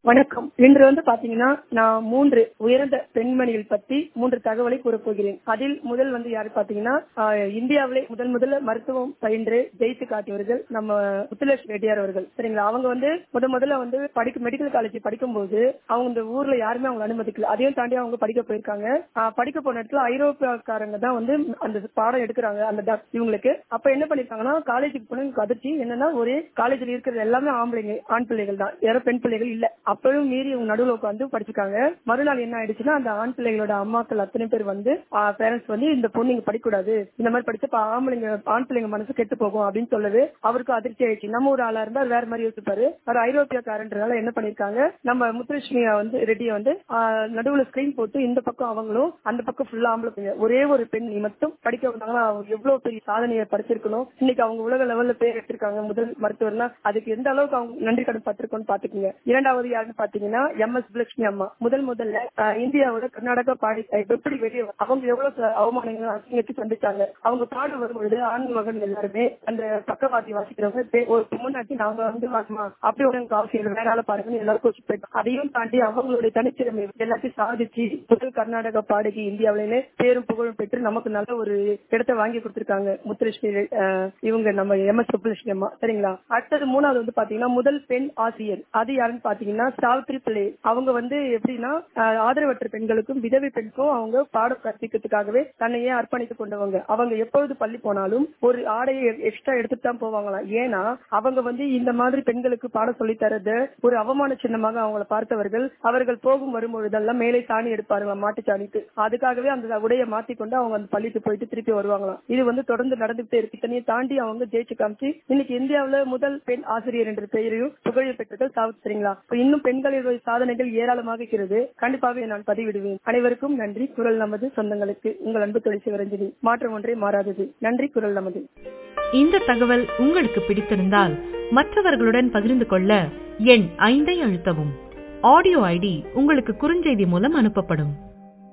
வணக்கம் இன்று வந்து பாத்தீங்கன்னா நான் மூன்று உயர்ந்த பெண்மணிகள் பத்தி மூன்று தகவலை கூறப் போகிறேன் அதில் முதல் வந்து யாரு பாத்தீங்கன்னா ஆஹ், இந்தியாவிலே முதல் முதல்ல மருத்துவம் பயின்று ஜெயித்து காட்டியவர்கள் நம்ம முத்துலட்சுமி ரெட்டியார் அவர்கள் சரிங்களா அவங்க வந்து முத முதல்ல வந்து படிக்க மெடிக்கல் காலேஜ் படிக்கும்போது அவங்க இந்த ஊர்ல யாருமே அவங்க அனுமதிக்கல அதையும் தாண்டி அவங்க படிக்க போயிருக்காங்க ஆஹ், படிக்க போன இடத்துல ஐரோப்பியக்காரங்க தான் வந்து அந்த பாடம் எடுக்கிறாங்க அந்த doc- இவங்களுக்கு அப்ப என்ன பண்ணிருக்காங்கன்னா காலேஜுக்கு போன அதிர்ச்சி என்னன்னா ஒரே காலேஜ்ல இருக்கிறது எல்லாமே ஆம்பளைங்க ஆண் பிள்ளைகள் தான் யாரும் பெண் பிள்ளைகள் இல்ல அப்பவும் மீறி இவங்க நடுவுல உட்காந்து படிச்சிருக்காங்க மறுநாள் என்ன ஆயிடுச்சுன்னா அந்த ஆண் பிள்ளைகளோட அம்மாக்கள் அத்தனை பேர் வந்து பேரண்ட்ஸ் வந்து இந்த பொண்ணு இங்க படிக்கக்கூடாது இந்த மாதிரி படிச்சு இப்ப ஆம்பளைங்க ஆண் பிள்ளைங்க மனசு கெட்டு போகும் அப்படின்னு சொல்லவே அவருக்கு அதிர்ச்சி ஆயிடுச்சு நம்ம ஒரு ஆளா இருந்தா வேற மாதிரி யோசிப்பாரு அவர் ஐரோப்பியக்காரன்றதால என்ன பண்ணிருக்காங்க நம்ம முத்துலட்சுமியா வந்து ரெட்டியை வந்து ஆஹ், நடுவுல ஸ்கிரீன் போட்டு இந்த பக்கம் அவங்களும் அந்த பக்கம் ஃபுல்லா ஆம்பளை பிள்ளைங்க ஒரே ஒரு பெண் நீ மட்டும் படிக்க வந்தாங்கன்னா அவங்க எவ்வளவு பெரிய சாதனையை படிச்சிருக்கணும் இன்னைக்கு அவங்க உலக லெவல்ல பேர் எடுத்திருக்காங்க முதல் மருத்துவர்னா அதுக்கு எந்த அளவுக்கு அவங்க நன்றி கடன் பட்டிருக்கோம்னு பாத்துக்கோங்க இரண்டாவது யாருன்னு பாத்தீங்கன்னா எம் எஸ் லட்சுமி அம்மா முதல் முதல்ல ஆஹ், இந்தியாவோட கர்நாடகா பாடி எப்படி வெளியே வ- அவங்க எவ்வளவு ச- அவமானங்கள் அசிங்கத்தை சந்திச்சாங்க அவங்க பாடு வரும்பொழுது ஆண் மகன் எல்லாருமே அந்த பக்கவாதி வாசிக்கிறவங்க பே- ஒரு முன்னாடி நாங்க வந்து வாசமா அப்படி ஒரு அவசியம் இல்லை. வேற ஆளை பாருங்கன்னு எல்லாரும் கோச்சு போயிட்டோம் அதையும் தாண்டி அவங்களுடைய தனித்திறமை எல்லாத்தையும் சாதிச்சு முதல் கர்நாடக பாடகி இந்தியாவிலே பேரும் புகழும் பெற்று நமக்கு நல்ல ஒரு இடத்தை வாங்கி கொடுத்திருக்காங்க முத்துலட்சுமி ஆஹ், இவங்க நம்ம எம் எஸ் சுப்புலட்சுமி அம்மா சரிங்களா அடுத்தது மூணாவது வந்து பாத்தீங்கன்னா முதல் பெண் ஆசிரியர் அது யாருன்னு பாத்தீங்கன்னா சாவித்ரி பிள்ளை அவங்க வந்து எப்படின்னா ஆஹ், ஆதரவற்ற பெண்களுக்கும் விதவை பெண்களுக்கும் அவங்க பாடம் கற்பிக்கிறதுக்காகவே தன்னையே அர்ப்பணித்துக் கொண்டவங்க அவங்க எப்பொழுது பள்ளி போனாலும் ஒரு ஆடையை எக்ஸ்ட்ரா எடுத்துட்டு தான் போவாங்களாம் ஏன்னா அவங்க வந்து இந்த மாதிரி பெண்களுக்கு பாடம் சொல்லி தரது ஒரு அவமான சின்னமாக அவங்கள பார்த்தவர்கள் அவர்கள் போகும் வரும்பொழுதெல்லாம் மேலே சாணி எடுப்பாருங்க மாட்டு சாணிக்கு அதுக்காகவே அந்த உடையை மாத்திக்கொண்டு அவங்க அந்த பள்ளிக்கு போயிட்டு திருப்பி வருவாங்களாம் இது வந்து தொடர்ந்து நடந்துகிட்டே இருக்கு இத்தனையை தாண்டி அவங்க ஜெயிச்சு காமிச்சு இன்னைக்கு இந்தியாவுல முதல் பெண் ஆசிரியர் என்ற பெயரையும் புகழை பெற்றர்கள் சாவித் சரிங்களா இப்ப இன்னும் பெண்களுடைய சாதனைகள் ஏராளமாக இருக்கிறது கண்டிப்பாக நான் பதிவிடுவேன் அனைவருக்கும் நன்றி குரல் நமது சொந்தங்களுக்கு உங்கள் அன்பு தொழில் சிவரஞ்சனி மாற்றம் ஒன்றே மாறாதது நன்றி குரல் நமது இந்த தகவல் உங்களுக்கு பிடித்திருந்தால் மற்றவர்களுடன் பகிர்ந்து கொள்ள எண் ஐந்தை அழுத்தவும் ஆடியோ ஐடி உங்களுக்கு குறுஞ்செய்தி மூலம் அனுப்பப்படும்